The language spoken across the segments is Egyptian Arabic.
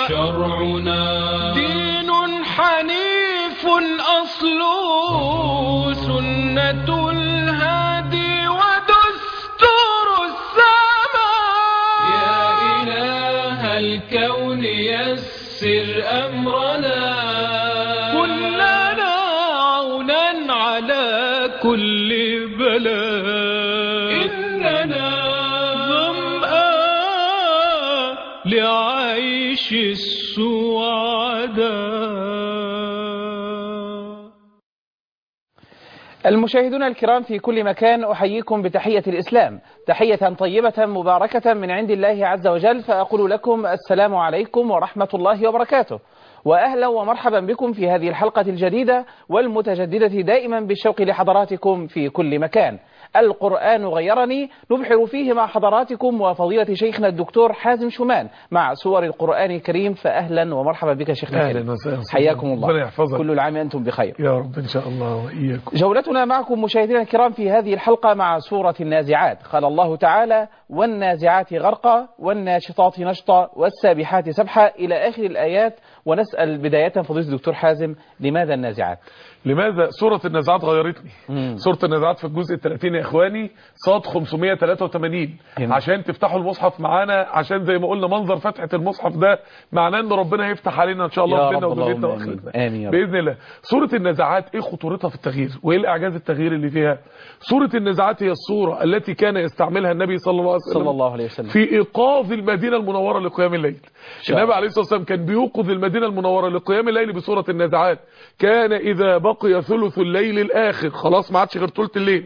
شرعنا دين حنيف أصله سنة الهادي ودستور السماء يا إله الكون يسر أمرنا كن لنا عونا على كل بلاء إننا ظمآن لعيش السعداء المشاهدون الكرام في كل مكان أحييكم بتحية الإسلام تحية طيبة مباركة من عند الله عز وجل فأقول لكم السلام عليكم ورحمة الله وبركاته وأهلا ومرحبا بكم في هذه الحلقة الجديدة والمتجددة دائما بالشوق لحضراتكم في كل مكان القرآن غيرني نبحر فيه مع حضراتكم وفضيلة شيخنا الدكتور حازم شومان مع سور القرآن الكريم فأهلا ومرحبا بك شيخنا أهلا الكريم وسهلا حياكم ربنا الله يحفظك. كل العام أنتم بخير يا رب إن شاء الله وإياكم جولتنا معكم مشاهدينا الكرام في هذه الحلقة مع سورة النازعات قال الله تعالى والنازعات غرقا والناشطات نشطا والسابحات سبحا إلى آخر الآيات ونسأل بداية فضيلة الدكتور حازم لماذا النازعات لماذا سورة النازعات غيرتني مم. سورة النازعات في الجزء ال 30 يا إخواني صاد 583 جميل. عشان تفتحوا المصحف معانا عشان زي ما قلنا منظر فتحة المصحف ده معناه ان ربنا هيفتح علينا ان شاء الله يا في ديننا رب ودنيتنا اللهم آمين. واخرتنا آمين يا رب. باذن الله سورة النازعات ايه خطورتها في التغيير وايه الاعجاز التغيير اللي فيها سورة النازعات هي الصورة التي كان يستعملها النبي صلى الله عليه وسلم صلى الله عليه وسلم في ايقاظ المدينه المنوره لقيام الليل شاء النبي الله. عليه الصلاه والسلام كان بيوقظ المدينه المنوره لقيام الليل بسوره النازعات كان اذا بقي ثلث الليل الاخر خلاص ما عادش غير ثلث الليل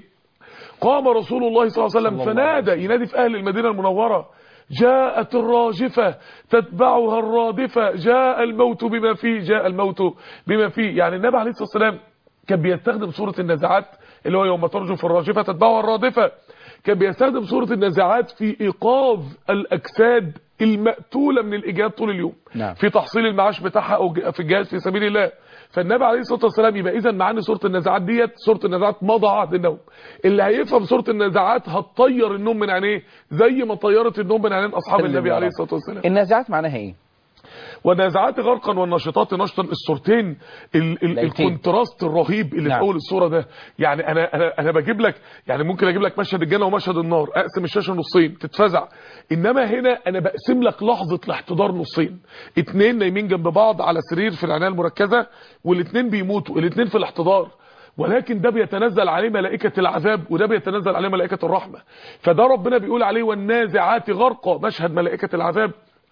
قام رسول الله صلى الله عليه وسلم صلى الله عليه فنادى ينادي في اهل المدينه المنوره جاءت الراجفة تتبعها الرادفة جاء الموت بما فيه جاء الموت بما فيه يعني النبي عليه الصلاة والسلام كان بيستخدم سورة النازعات اللي هو يوم ترجف الراجفة تتبعها الرادفة كان بيستخدم سورة النازعات في إيقاظ الأجساد المقتولة من الإجهاد طول اليوم نعم. في تحصيل المعاش بتاعها أو ج- في الجهاد في سبيل الله فالنبي عليه الصلاة والسلام يبقى إذا معانا سورة النازعات ديت سورة النازعات مضى عهد النوم اللي هيفهم سورة النازعات هتطير النوم من عينيه زي ما طيرت النوم من عينين أصحاب سلم النبي يا عليه رب. الصلاة والسلام النازعات معناها ايه والنازعات غرقا والناشطات نشطا الصورتين ال ال الآيتين. الكونتراست الرهيب اللي نعم. في اول الصوره ده يعني انا انا انا بجيب لك يعني ممكن اجيب لك مشهد الجنه ومشهد النار اقسم الشاشه نصين تتفزع انما هنا انا بقسم لك لحظه الاحتضار نصين اتنين نايمين جنب بعض على سرير في العنايه المركزه والاتنين بيموتوا الاتنين في الاحتضار ولكن ده بيتنزل عليه ملائكة العذاب وده بيتنزل عليه ملائكة الرحمة فده ربنا بيقول عليه والنازعات غرقا مشهد ملائكة العذاب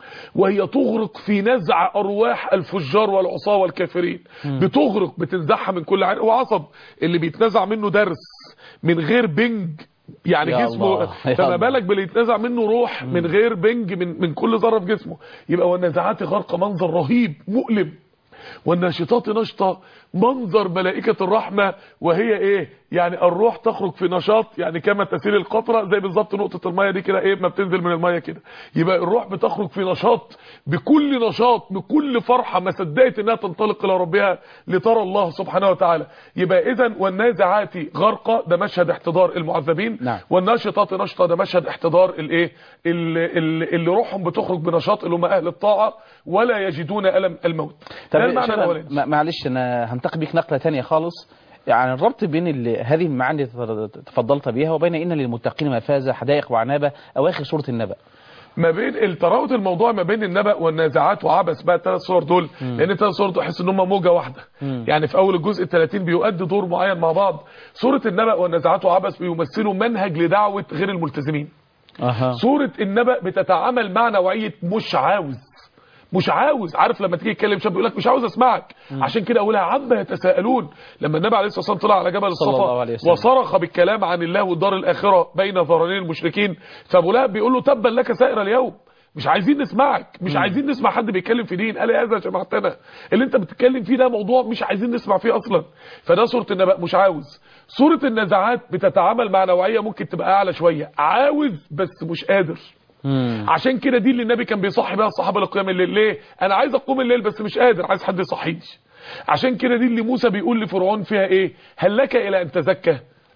وهي تغرق في نزع أرواح الفجار والعصاة والكافرين بتغرق بتنزعها من كل عين وعصب اللي بيتنزع منه درس من غير بنج يعني يا جسمه الله، يا فما الله. بالك باللي يتنزع منه روح من غير بنج من, من كل ذره في جسمه يبقى والنازعات غرق منظر رهيب مؤلم والناشطات نشطة منظر ملائكة الرحمة وهي ايه يعني الروح تخرج في نشاط يعني كما تسيل القطرة زي بالظبط نقطة المية دي كده ايه ما بتنزل من المية كده يبقى الروح بتخرج في نشاط بكل نشاط بكل فرحة ما صدقت انها تنطلق الى ربها لترى الله سبحانه وتعالى يبقى اذا والنازعات غرقة ده مشهد احتضار المعذبين نعم. والناشطات نشطة ده مشهد احتضار الايه اللي, اللي اللي روحهم بتخرج بنشاط اللي هم اهل الطاعة ولا يجدون ألم الموت طب ده المعنى شيخنا، الاولاني ما- معلش انا هنتقي بيك نقله تانية خالص يعني الربط بين ال- هذه المعاني اللي تفضلت بها وبين ان للمتقين مفازه حدائق وعنابه اواخر سوره النبأ ما بين التراوت الموضوع ما بين النبأ والنازعات وعبس بقى الثلاث صور دول لان الثلاث صور دول احس ان هم موجه واحده يعني في اول الجزء ال 30 بيؤدي دور معين مع بعض سوره النبأ والنازعات وعبس بيمثلوا منهج لدعوه غير الملتزمين اها سوره النبأ بتتعامل مع نوعيه مش عاوز مش عاوز عارف لما تيجي تتكلم شاب يقول لك مش عاوز اسمعك عشان كده اقولها عما يتساءلون لما النبي عليه الصلاه والسلام طلع على جبل صلى الله عليه الصفا وسلم. وصرخ بالكلام عن الله والدار الاخره بين ظهرانين المشركين فابو لهب بيقول له تبا لك سائر اليوم مش عايزين نسمعك مش عايزين نسمع حد بيتكلم في دين قال يا هذا جماعتنا اللي انت بتتكلم فيه ده موضوع مش عايزين نسمع فيه اصلا فده سوره النبأ مش عاوز سوره النزعات بتتعامل مع نوعيه ممكن تبقى اعلى شويه عاوز بس مش قادر مم. عشان كده دي اللي النبي كان بيصحي بيها الصحابه لقيام الليل ليه انا عايز اقوم الليل بس مش قادر عايز حد يصحيني عشان كده دي اللي موسى بيقول لفرعون فيها ايه هل لك الى ان تزكى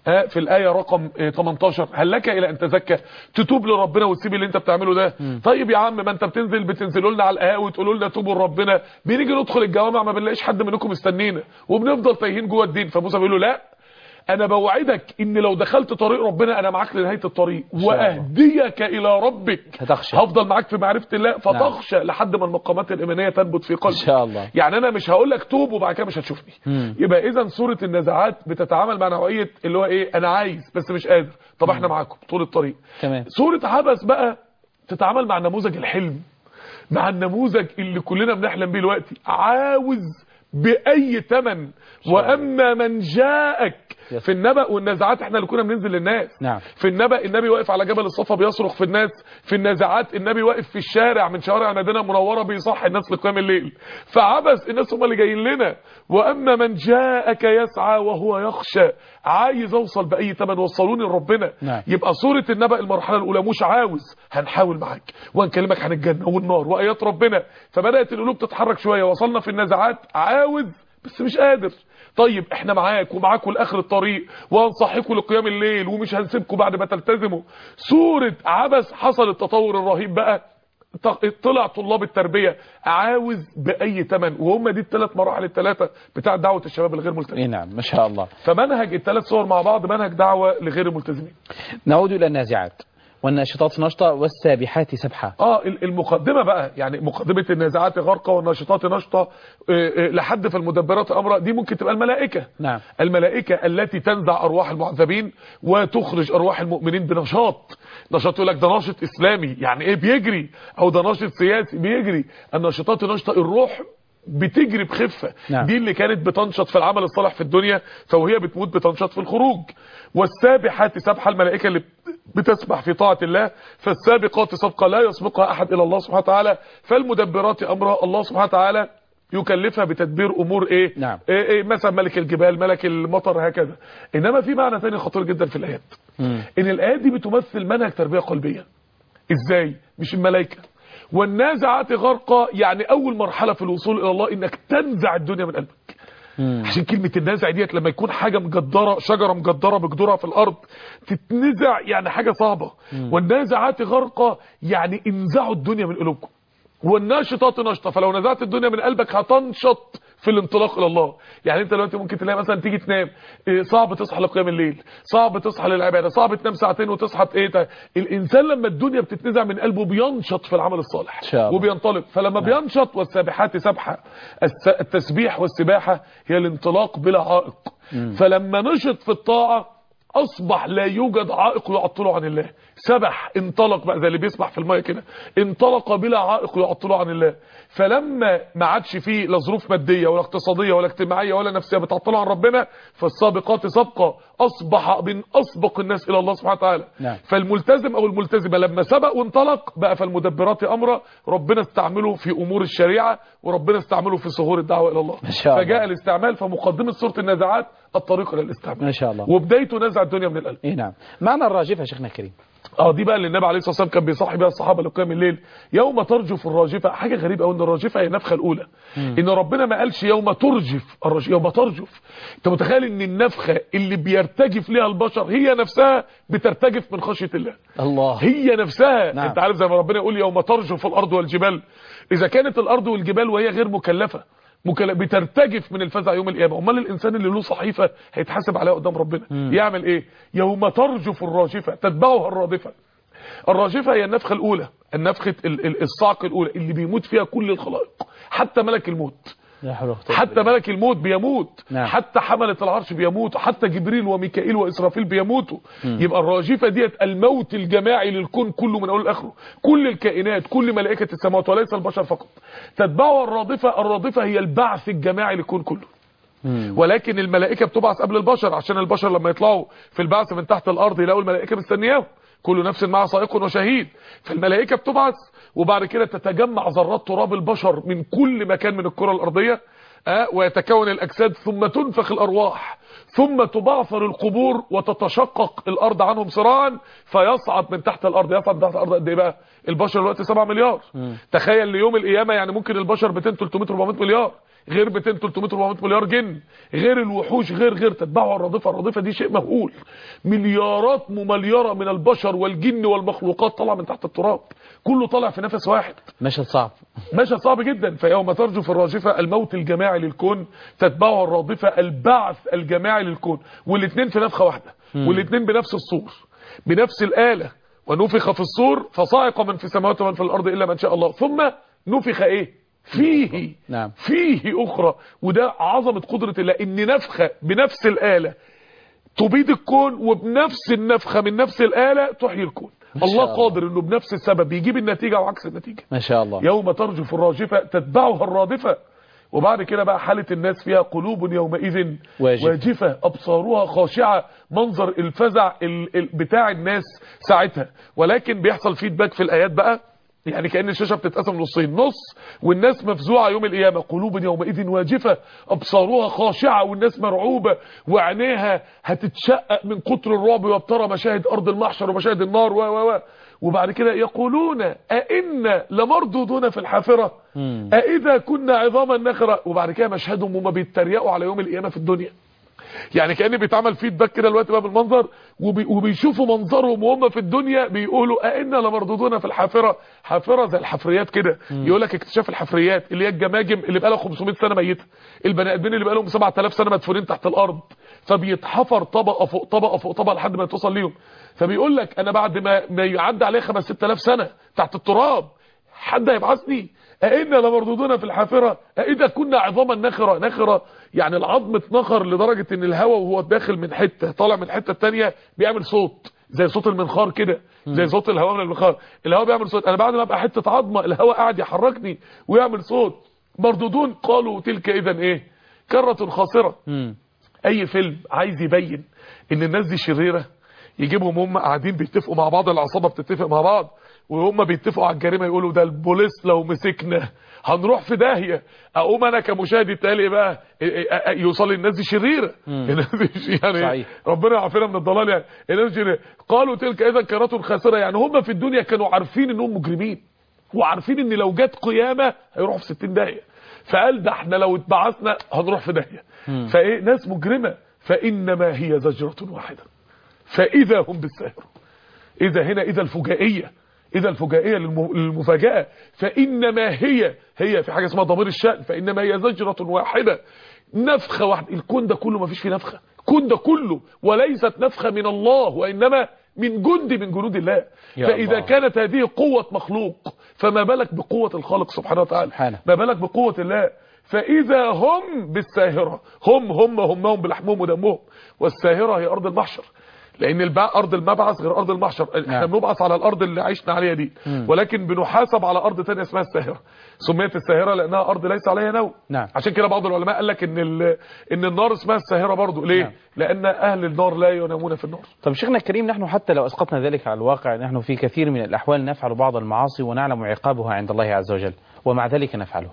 ها في الآية رقم آه، 18 هل لك إلى أن تزكى تتوب لربنا وتسيب اللي أنت بتعمله ده طيب يا عم ما أنت بتنزل بتنزلوا لنا على القهاوي وتقولوا لنا توبوا لربنا بنيجي ندخل الجوامع ما بنلاقيش حد منكم مستنينا وبنفضل تايهين جوه الدين فموسى بيقول له لا انا بوعدك ان لو دخلت طريق ربنا انا معاك لنهايه الطريق شاء الله. واهديك الى ربك هتخشى. هفضل معاك في معرفه الله فتخشى لحد ما المقامات الايمانيه تنبت في قلبك إن شاء الله. يعني انا مش هقول لك توب وبعد كده مش هتشوفني مم. يبقى اذا سوره النزعات بتتعامل مع نوعيه اللي هو ايه انا عايز بس مش قادر طب احنا معاكم طول الطريق تمام سوره عبس بقى تتعامل مع نموذج الحلم مع النموذج اللي كلنا بنحلم بيه دلوقتي عاوز باي ثمن واما من جاءك يس. في النبأ والنزعات احنا اللي كنا بننزل للناس نعم. في النبأ النبي واقف على جبل الصفا بيصرخ في الناس في النزعات النبي واقف في الشارع من شوارع مدينة منورة بيصحي الناس لقيام الليل فعبس الناس هم اللي جايين لنا واما من جاءك يسعى وهو يخشى عايز اوصل باي ثمن وصلوني لربنا نعم. يبقى سورة النبأ المرحلة الأولى مش عاوز هنحاول معاك وهنكلمك عن الجنة والنار وآيات ربنا فبدأت القلوب تتحرك شوية وصلنا في النزعات عاوز بس مش قادر طيب احنا معاك ومعاكم لاخر الطريق وهنصحيكم لقيام الليل ومش هنسيبكم بعد ما تلتزموا سورة عبس حصل التطور الرهيب بقى ط- طلع طلاب التربية عاوز بأي ثمن وهم دي الثلاث مراحل الثلاثة بتاع دعوة الشباب الغير ملتزمين إيه نعم ما شاء الله فمنهج الثلاث صور مع بعض منهج دعوة لغير الملتزمين نعود إلى النازعات والناشطات نشطة والسابحات سبحة اه ال- المقدمة بقى يعني مقدمة النازعات غرقة والناشطات نشطة آه، آه، لحد في المدبرات امرا دي ممكن تبقى الملائكة نعم. الملائكة التي تنزع ارواح المعذبين وتخرج ارواح المؤمنين بنشاط نشاط يقول لك ده ناشط اسلامي يعني ايه بيجري او ده ناشط سياسي بيجري الناشطات نشطة الروح بتجري بخفة نعم. دي اللي كانت بتنشط في العمل الصالح في الدنيا فوهي بتموت بتنشط في الخروج والسابحات سبحة الملائكة اللي بتسبح في طاعة الله فالسابقات سبقة لا يسبقها أحد إلى الله سبحانه وتعالى فالمدبرات أمرها الله سبحانه وتعالى يكلفها بتدبير أمور إيه, نعم. إيه, إيه مثلا ملك الجبال ملك المطر هكذا إنما في معنى ثاني خطير جدا في الآيات مم. إن الآيات دي بتمثل منهج تربية قلبية إزاي مش الملائكة والنازعات غرقة يعني أول مرحلة في الوصول إلى الله إنك تنزع الدنيا من قلبك مم. عشان كلمة النازع ديت لما يكون حاجة مجدرة شجرة مجدرة بجذورها في الأرض تتنزع يعني حاجة صعبة والنازعات غرقة يعني انزعوا الدنيا من قلوبكم والناشطات نشطة فلو نزعت الدنيا من قلبك هتنشط في الانطلاق الى الله يعني انت دلوقتي ممكن تلاقي مثلا تيجي تنام إيه، صعب تصحى لقيام الليل صعب تصحى للعباده صعب تنام ساعتين وتصحى ايه ده؟ الانسان لما الدنيا بتتنزع من قلبه بينشط في العمل الصالح إن شاء الله. وبينطلق فلما بينشط والسابحات سبحه الس- التسبيح والسباحه هي الانطلاق بلا عائق فلما نشط في الطاعه اصبح لا يوجد عائق يعطله عن الله سبح انطلق بقى زي اللي بيسبح في المايه كده انطلق بلا عائق يعطله عن الله فلما ما عادش فيه لا ظروف ماديه ولا اقتصاديه ولا اجتماعيه ولا نفسيه بتعطله عن ربنا فالسابقات سبقه اصبح من اسبق الناس الى الله سبحانه وتعالى نعم. فالملتزم او الملتزمه لما سبق وانطلق بقى فالمدبرات امرا ربنا استعمله في امور الشريعه وربنا استعمله في ظهور الدعوه الى الله ما شاء الله. فجاء الاستعمال فمقدمه سوره النازعات الطريق الى الاستعمال ما شاء الله وبدايته نزع الدنيا من القلب إيه نعم معنى الراجفة يا شيخنا الكريم اه دي بقى اللي النبي عليه الصلاه والسلام كان بيصحي بيها الصحابه لقيام الليل يوم ترجف الراجفه حاجه غريبه قوي ان الراجفه هي النفخه الاولى ان ربنا ما قالش يوم ترجف الرج... يوم ترجف انت متخيل ان النفخه اللي بيرتجف ليها البشر هي نفسها بترتجف من خشيه الله الله هي نفسها نعم. انت عارف زي ما ربنا يقول يوم ترجف الارض والجبال اذا كانت الارض والجبال وهي غير مكلفه مكل... بترتجف من الفزع يوم القيامه امال الانسان اللي له صحيفه هيتحاسب عليها قدام ربنا يعمل ايه يوم ترجف الراجفه تتبعها الرادفه الراجفه هي النفخه الاولى النفخه ال- ال- الصعق الاولى اللي بيموت فيها كل الخلائق حتى ملك الموت لا حول ولا قوة حتى ملك الموت بيموت نعم. حتى حملة العرش بيموتوا حتى جبريل وميكائيل وإسرافيل بيموتوا يبقى الراجفة ديت الموت الجماعي للكون كله من أول لآخره كل الكائنات كل ملائكة السماوات وليس البشر فقط تتبعها الرادفة الرادفة هي البعث الجماعي للكون كله ولكن الملائكة بتبعث قبل البشر عشان البشر لما يطلعوا في البعث من تحت الأرض يلاقوا الملائكة مستنياهم كل نفس معها سائق وشهيد فالملائكة بتبعث وبعد كده تتجمع ذرات تراب البشر من كل مكان من الكرة الأرضية آه، ويتكون الأجساد ثم تنفخ الأرواح ثم تبعثر القبور وتتشقق الأرض عنهم صراعا فيصعد من تحت الأرض يصعد من تحت الأرض قد إيه بقى البشر دلوقتي 7 مليار مم. تخيل ليوم القيامه يعني ممكن البشر 200 300 400 مليار غير 200 300 400 مليار جن غير الوحوش غير غير تتبعوا الرادفه الرادفه دي شيء مهول مليارات ممليره من البشر والجن والمخلوقات طالعه من تحت التراب كله طالع في نفس واحد مشهد صعب مشهد صعب جدا فيوم ترجف الراجفة الموت الجماعي للكون تتبعه الرادفة البعث الجماعي للكون والاثنين في نفخة واحدة والاثنين بنفس الصور بنفس الآلة ونفخ في الصور فصائق من في السماوات ومن في الأرض إلا من شاء الله ثم نفخ إيه فيه نعم. فيه أخرى وده عظمة قدرة الله إن نفخة بنفس الآلة تبيد الكون وبنفس النفخة من نفس الآلة تحيي الكون ما شاء الله الله. قادر انه بنفس السبب يجيب النتيجة وعكس النتيجة ما شاء الله يوم ترجف الراجفة تتبعها الرادفة وبعد كده بقى حالة الناس فيها قلوب يومئذ واجفة. واجفة أبصارها خاشعة منظر الفزع ال- ال- بتاع الناس ساعتها ولكن بيحصل فيدباك في الآيات بقى يعني كأن الشاشة بتتقسم نصين نص والناس مفزوعة يوم القيامة قلوب يومئذ واجفة أبصارها خاشعة والناس مرعوبة وعينيها هتتشقق من كتر الرعب وابترى مشاهد أرض المحشر ومشاهد النار و و و وبعد كده يقولون أئنا لمردودون في الحافرة مم. أئذا كنا عظاما نخرة وبعد كده مشهدهم وما بيتريقوا على يوم القيامة في الدنيا يعني كأن بيتعمل فيدباك كده دلوقتي بقى بالمنظر وبي وبيشوفوا منظرهم وهم في الدنيا بيقولوا أئنا لمردودون في الحافرة حافرة زي الحفريات كده يقول لك اكتشاف الحفريات اللي هي الجماجم اللي بقى لها 500 سنة ميتة البني ادمين اللي بقى لهم 7000 سنة مدفونين تحت الأرض فبيتحفر طبقة فوق طبقة فوق طبقة لحد ما توصل ليهم فبيقول لك أنا بعد ما ما يعدي عليه 5 6000 سنة تحت التراب حد هيبعثني أئنا لمردودون في الحافرة أئذا كنا عظاما نخرة نخرة يعني العظم اتنخر لدرجة ان الهواء وهو داخل من حتة طالع من حتة تانية بيعمل صوت زي صوت المنخار كده زي صوت الهواء من المنخار الهواء بيعمل صوت انا بعد ما ابقى حتة عظمة الهواء قاعد يحركني ويعمل صوت مردودون قالوا تلك اذا ايه كرة خاسرة مم. اي فيلم عايز يبين ان الناس دي شريرة يجيبهم هم قاعدين بيتفقوا مع بعض العصابة بتتفق مع بعض وهم بيتفقوا على الجريمة يقولوا ده البوليس لو مسكنا هنروح في داهية اقوم انا كمشاهد التالي إيه بقى إيه- إيه- إيه- يوصل الناس دي شريرة مم. الناس دي يعني صحيح. ربنا يعافينا من الضلال يعني الناس دي قالوا تلك اذا كرة خاسرة يعني هم في الدنيا كانوا عارفين انهم مجرمين وعارفين ان لو جت قيامة هيروحوا في 60 داهية فقال ده احنا لو اتبعثنا هنروح في داهية فايه ناس مجرمة فانما هي زجرة واحدة فاذا هم بالساهر اذا هنا اذا الفجائية اذا الفجائية للم- للمفاجأة فانما هي هي في حاجة اسمها ضمير الشأن فانما هي زجرة واحدة نفخة واحدة الكون ده كله ما فيش فيه نفخة الكون ده كله وليست نفخة من الله وانما من جند من جنود الله يا فاذا الله. كانت هذه قوة مخلوق فما بالك بقوة الخالق سبحانه وتعالى سبحانه. ما بالك بقوة الله فإذا هم بالساهرة هم هم همهم بلحمهم ودمهم والساهرة هي أرض المحشر لأن البع... أرض المبعث غير أرض المحشر احنا نعم. بنبعث على الأرض اللي عشنا عليها دي ولكن بنحاسب على أرض تانية اسمها الساهرة سميت الساهرة لأنها أرض ليس عليها نوم نعم. عشان كده بعض العلماء قال لك إن ال... إن النار اسمها الساهرة برضو ليه نعم. لأن أهل النار لا ينامون في النار طب شيخنا الكريم نحن حتى لو أسقطنا ذلك على الواقع نحن في كثير من الأحوال نفعل بعض المعاصي ونعلم عقابها عند الله عز وجل ومع ذلك نفعله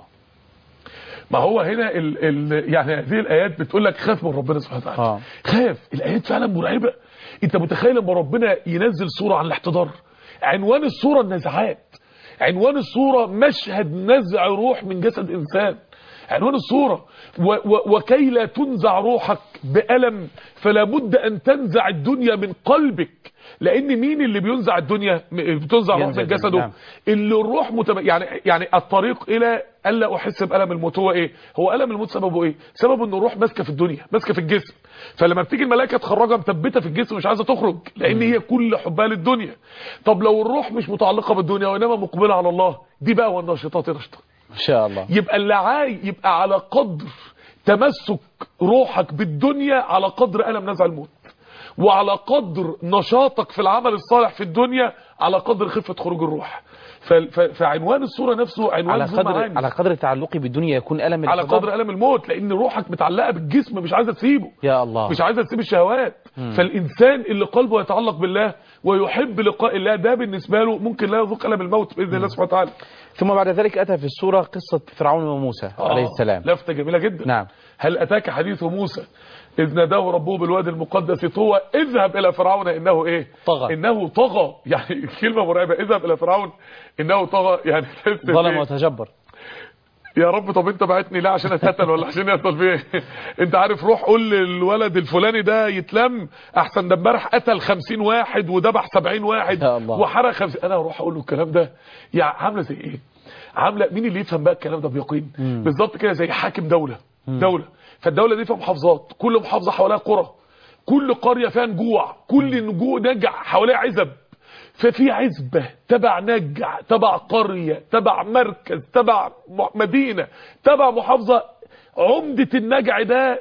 ما هو هنا ال ال يعني هذه الايات بتقول لك خاف من ربنا سبحانه وتعالى آه. خاف الايات فعلا مرعبه انت متخيل لما ربنا ينزل سوره عن الاحتضار عنوان السوره النزعات عنوان السوره مشهد نزع روح من جسد انسان عنوان السوره و و وكي لا تنزع روحك بألم فلا بد ان تنزع الدنيا من قلبك لان مين اللي بينزع الدنيا م- بتنزع روح ينزع من جسده نعم. اللي الروح متب... يعني يعني الطريق الى الا احس بالم الموت هو ايه هو الم الموت سببه ايه سببه ان الروح ماسكه في الدنيا ماسكه في الجسم فلما بتيجي الملائكه تخرجها مثبته في الجسم مش عايزه تخرج لان هي كل حبها للدنيا طب لو الروح مش متعلقه بالدنيا وانما مقبله على الله دي بقى والناشطات نشطه إن شاء الله يبقى اللي عاي يبقى على قدر تمسك روحك بالدنيا على قدر ألم نزع الموت وعلى قدر نشاطك في العمل الصالح في الدنيا على قدر خفة خروج الروح ف- ف- فعنوان الصورة نفسه عنوان على ذو قدر معاني. على قدر تعلقي بالدنيا يكون ألم على الاحتضار؟ قدر ألم الموت لأن روحك متعلقة بالجسم مش عايزة تسيبه يا الله مش عايزة تسيب الشهوات فالإنسان اللي قلبه يتعلق بالله ويحب لقاء الله ده بالنسبة له ممكن لا يذوق ألم الموت بإذن الله سبحانه وتعالى ثم بعد ذلك أتى في السورة قصة فرعون وموسى عليه السلام لفتة جميلة جدا نعم هل أتاك حديث موسى إذ ناداه ربه بالوادي المقدس طوى اذهب إلى فرعون إنه إيه طغى. إنه طغى يعني كلمة مرعبة اذهب إلى فرعون إنه طغى يعني تحس ظلم إيه؟ وتجبر يا رب طب انت بعتني لا عشان اتقتل ولا عشان يحصل فيه ايه انت عارف روح قول للولد الفلاني ده يتلم احسن ده امبارح قتل 50 واحد وذبح 70 واحد يا الله. وحرق 50 انا اروح اقول له الكلام ده يعني عامله زي ايه عامله مين اللي يفهم بقى الكلام ده بيقين بالظبط كده زي حاكم دوله دوله فالدوله دي فيها محافظات كل محافظه حواليها قرى كل قريه فيها نجوع كل نجوع نجع حواليها عزب ففي عزبة تبع نجع تبع قرية تبع مركز تبع م- مدينة تبع محافظة عمدة النجع ده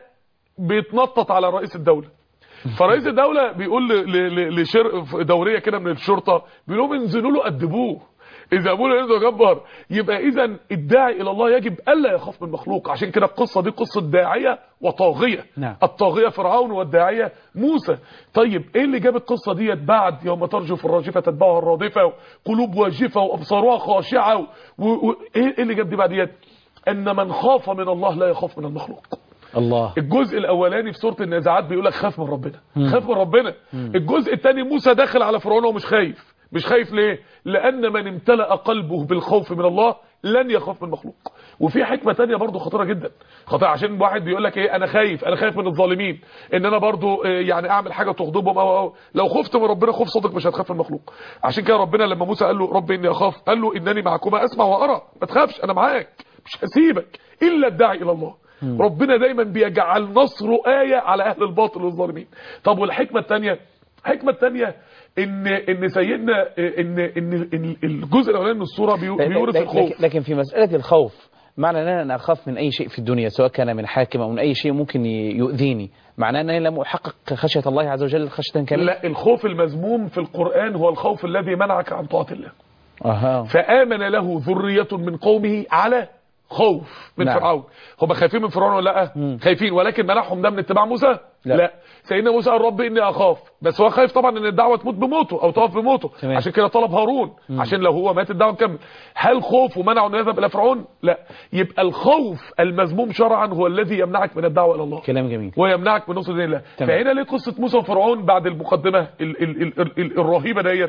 بيتنطط على رئيس الدولة فرئيس الدولة بيقول ل- ل- ل- لشر دورية كده من الشرطة بيقول لهم انزلوا له قدموه إذا أبوه ينزل جبر يبقى إذا الداعي إلى الله يجب ألا يخاف من مخلوق عشان كده القصة دي قصة داعية وطاغية نعم. الطاغية فرعون والداعية موسى طيب ايه اللي جاب القصة ديت بعد يوم ترجف الراجفة تتبعها الرادفة قلوب واجفة وابصارها خاشعة و... و... و... ايه اللي جاب دي بعد ديت ان من خاف من الله لا يخاف من المخلوق الله الجزء الاولاني في سوره النازعات بيقول لك خاف من ربنا خاف من ربنا الجزء الثاني موسى داخل على فرعون ومش خايف مش خايف ليه لان من امتلأ قلبه بالخوف من الله لن يخاف من مخلوق وفي حكمه تانية برضو خطيره جدا خطيره عشان واحد بيقول لك ايه انا خايف انا خايف من الظالمين ان انا برضو إيه يعني اعمل حاجه تغضبهم او, أو لو خفت من ربنا خوف صادق مش هتخاف من المخلوق عشان كده ربنا لما موسى قال له رب اني اخاف قال له انني معكما اسمع وارى ما تخافش انا معاك مش هسيبك الا الداعي الى الله ربنا دايما بيجعل نصره آية على أهل الباطل والظالمين طب والحكمة الثانية الحكمة الثانية ان ان سيدنا ان ان إن الجزء الاولاني من السوره بيو- بيورث لكن, الخوف لكن في مسألة الخوف معنى ان انا اخاف من اي شيء في الدنيا سواء كان من حاكم او من اي شيء ممكن ي- يؤذيني معناه ان انا لم احقق خشية الله عز وجل خشية كاملة لا الخوف المذموم في القرآن هو الخوف الذي منعك عن طاعة الله اها فآمن له ذرية من قومه على خوف من نعم. نعم. فرعون هم خايفين من فرعون ولا لا خايفين ولكن منعهم ده من اتباع موسى لا. لا, لا. سيدنا موسى قال رب اني اخاف بس هو خايف طبعا ان الدعوه تموت بموته او تقف بموته تمام. عشان كده طلب هارون عشان لو هو مات الدعوه تكمل هل خوفه منعه انه يذهب الى فرعون لا يبقى الخوف المذموم شرعا هو الذي يمنعك من الدعوه الى الله كلام جميل ويمنعك من نصر دين الله تمام. فهنا ليه قصة موسى وفرعون بعد المقدمة ال ال ال ال ال الرهيبة ديت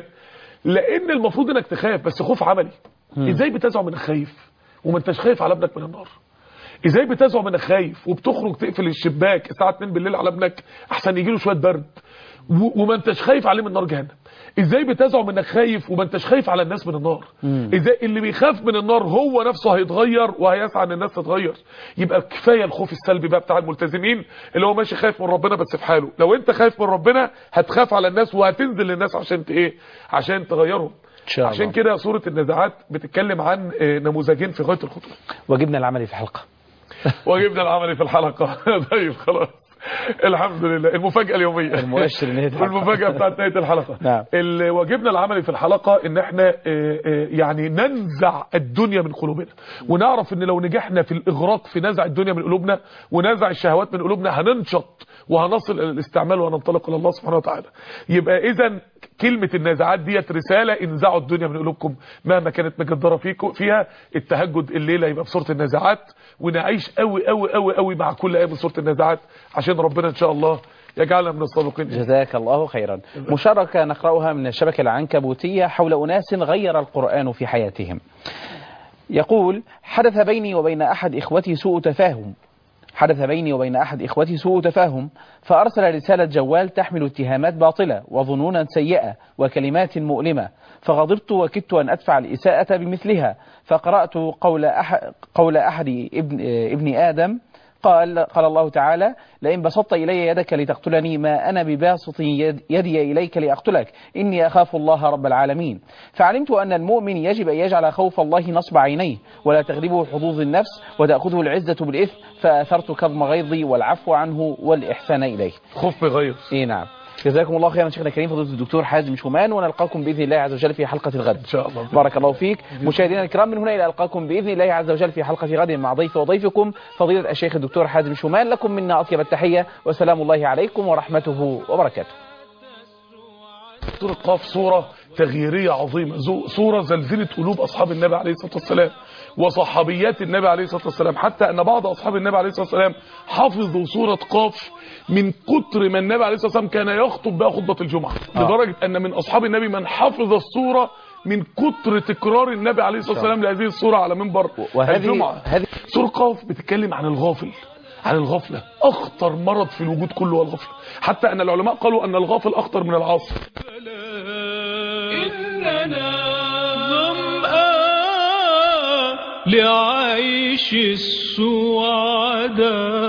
لان المفروض انك تخاف بس خوف عملي ازاي بتزعم انك خايف وما انتش خايف على ابنك من النار ازاي بتزعم انك خايف وبتخرج تقفل الشباك الساعه 2 بالليل على ابنك احسن يجي له شويه برد و- وما انتش خايف عليه من نار جهنم ازاي بتزعم انك خايف وما انتش خايف على الناس من النار ازاي اللي بيخاف من النار هو نفسه هيتغير وهيسعى ان الناس تتغير يبقى كفايه الخوف السلبي بقى بتاع الملتزمين اللي هو ماشي خايف من ربنا بس في حاله لو انت خايف من ربنا هتخاف على الناس وهتنزل للناس عشان ت- ايه عشان تغيرهم إن شاء الله. عشان كده سوره النزاعات بتتكلم عن آه، نموذجين في غايه الخطوره وجبنا العمل في الحلقة وجبنا العملي في الحلقة طيب خلاص الحمد لله المفاجأة اليومية المؤشر لنهاية الحلقة. المفاجأة بتاعت نهاية الحلقة نعم. ال- واجبنا العملي في الحلقة ان احنا آه، آه، يعني ننزع الدنيا من قلوبنا ونعرف ان لو نجحنا في الاغراق في نزع الدنيا من قلوبنا ونزع الشهوات من قلوبنا هننشط وهنصل الى الاستعمال وهننطلق الى الله سبحانه وتعالى يبقى اذا كلمة النازعات ديت رسالة انزعوا الدنيا من قلوبكم مهما كانت مجدرة فيكم فيها التهجد الليلة يبقى في سورة النازعات ونعيش قوي قوي قوي قوي مع كل آية من سورة النازعات عشان ربنا ان شاء الله يجعلنا من الصادقين جزاك الله خيرا مشاركة نقرأها من الشبكة العنكبوتية حول أناس غير القرآن في حياتهم يقول حدث بيني وبين أحد إخوتي سوء تفاهم حدث بيني وبين أحد إخوتي سوء تفاهم فأرسل رسالة جوال تحمل اتهامات باطلة وظنونا سيئة وكلمات مؤلمة فغضبت وكدت أن أدفع الإساءة بمثلها فقرأت قول أحد, قول أحد ابن, ابن آدم قال قال الله تعالى لئن بسطت إلي يدك لتقتلني ما أنا بباسط يد يدي إليك لأقتلك إني أخاف الله رب العالمين فعلمت أن المؤمن يجب أن يجعل خوف الله نصب عينيه ولا تغلبه حظوظ النفس وتأخذه العزة بالإثم فأثرت كظم غيظي والعفو عنه والإحسان إليه خوف بغير إيه نعم جزاكم الله خيرا شيخنا الكريم فضيلة الدكتور حازم شومان ونلقاكم بإذن الله عز وجل في حلقة الغد ان شاء الله بارك الله فيك مشاهدينا الكرام من هنا إلى ألقاكم بإذن الله عز وجل في حلقة غد مع ضيف وضيفكم فضيلة الشيخ الدكتور حازم شومان لكم منا أطيب التحية وسلام الله عليكم ورحمته وبركاته سورة قاف سورة تغييرية عظيمة زو- صورة زلزلت قلوب أصحاب النبي عليه الصلاة والسلام وصحابيات النبي عليه الصلاة والسلام حتى أن بعض أصحاب النبي عليه الصلاة والسلام حفظوا سورة قاف من كتر ما النبي عليه الصلاة والسلام كان يخطب بها خطبة الجمعة لدرجة أن من أصحاب النبي من حفظ السورة من كتر تكرار النبي عليه الصلاة والسلام لهذه السورة على منبر وهذه الجمعة هذه سورة قاف بتتكلم عن الغافل عن الغفلة أخطر مرض في الوجود كله هو الغفلة حتى أن العلماء قالوا أن الغافل أخطر من العاصي إننا ظمآن لعيش السعداء